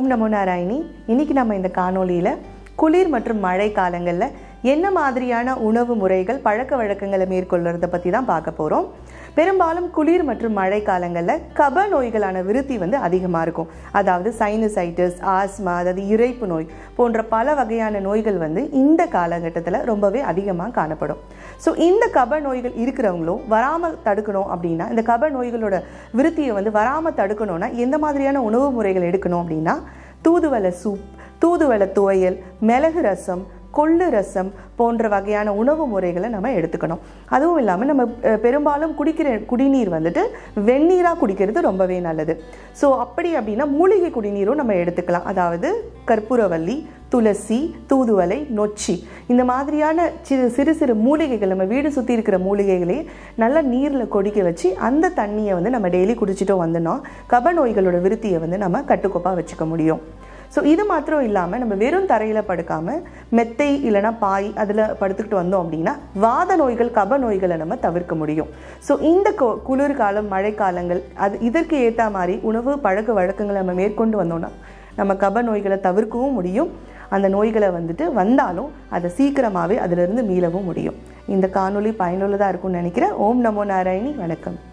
ஓம் நமோ நாராயணி இன்னைக்கு நம்ம இந்த காணொளியில் குளிர் மற்றும் மழை காலங்களில் என்ன மாதிரியான உணவு முறைகள் பழக்க வழக்கங்களை மேற்கொள்றத பற்றி தான் பார்க்க போகிறோம் பெரும்பாலும் குளிர் மற்றும் மழை காலங்களில் கப நோய்களான விருத்தி வந்து அதிகமாக இருக்கும் அதாவது சைனசைட்டிஸ் ஆஸ்மா அதாவது இறைப்பு நோய் போன்ற பல வகையான நோய்கள் வந்து இந்த காலகட்டத்தில் ரொம்பவே அதிகமாக காணப்படும் ஸோ இந்த கப நோய்கள் இருக்கிறவங்களும் வராமல் தடுக்கணும் அப்படின்னா இந்த கப நோய்களோட விருத்தியை வந்து வராமல் தடுக்கணும்னா எந்த மாதிரியான உணவு முறைகள் எடுக்கணும் அப்படின்னா தூதுவளை சூப் தூதுவளை துவையல் மிளகு ரசம் கொள்ளு ரசம் போன்ற வகையான உணவு முறைகளை நம்ம எடுத்துக்கணும் அதுவும் இல்லாமல் நம்ம அஹ், பெரும்பாலும் குடிக்கிற குடிநீர் வந்துட்டு வெந்நீராக குடிக்கிறது ரொம்பவே நல்லது ஸோ அப்படி அப்படின்னா மூலிகை குடிநீரும் நம்ம எடுத்துக்கலாம் அதாவது கற்பூரவல்லி துளசி தூதுவளை நொச்சி இந்த மாதிரியான சிறு சிறு சிறு மூலிகைகள் நம்ம வீடு சுற்றி இருக்கிற மூலிகைகளை நல்லா நீரில் கொதிக்க வச்சு அந்த தண்ணியை வந்து நம்ம டெய்லி குடிச்சிட்டோம் வந்தோம்னா கப நோய்களோட விருத்தியை வந்து நம்ம கட்டுக்கோப்பாக வச்சுக்க முடியும் ஸோ இது மாத்திரம் இல்லாமல் நம்ம வெறும் தரையில் படுக்காமல் மெத்தை இல்லைன்னா பாய் அதில் படுத்துக்கிட்டு வந்தோம் அப்படின்னா வாத நோய்கள் கப நோய்களை நம்ம தவிர்க்க முடியும் ஸோ இந்த கொ- குளிர்காலம் மழைக்காலங்கள் அது இதற்கு ஏற்ற மாதிரி உணவு பழக்க வழக்கங்களை நம்ம மேற்கொண்டு வந்தோம்னா நம்ம கப நோய்களை தவிர்க்கவும் முடியும் அந்த நோய்களை வந்துட்டு வந்தாலும் அதை சீக்கிரமாகவே அதிலிருந்து மீளவும் முடியும் இந்த காணொளி பயனுள்ளதாக இருக்கும்னு நினைக்கிறேன் ஓம் நமோ நாராயணி வணக்கம்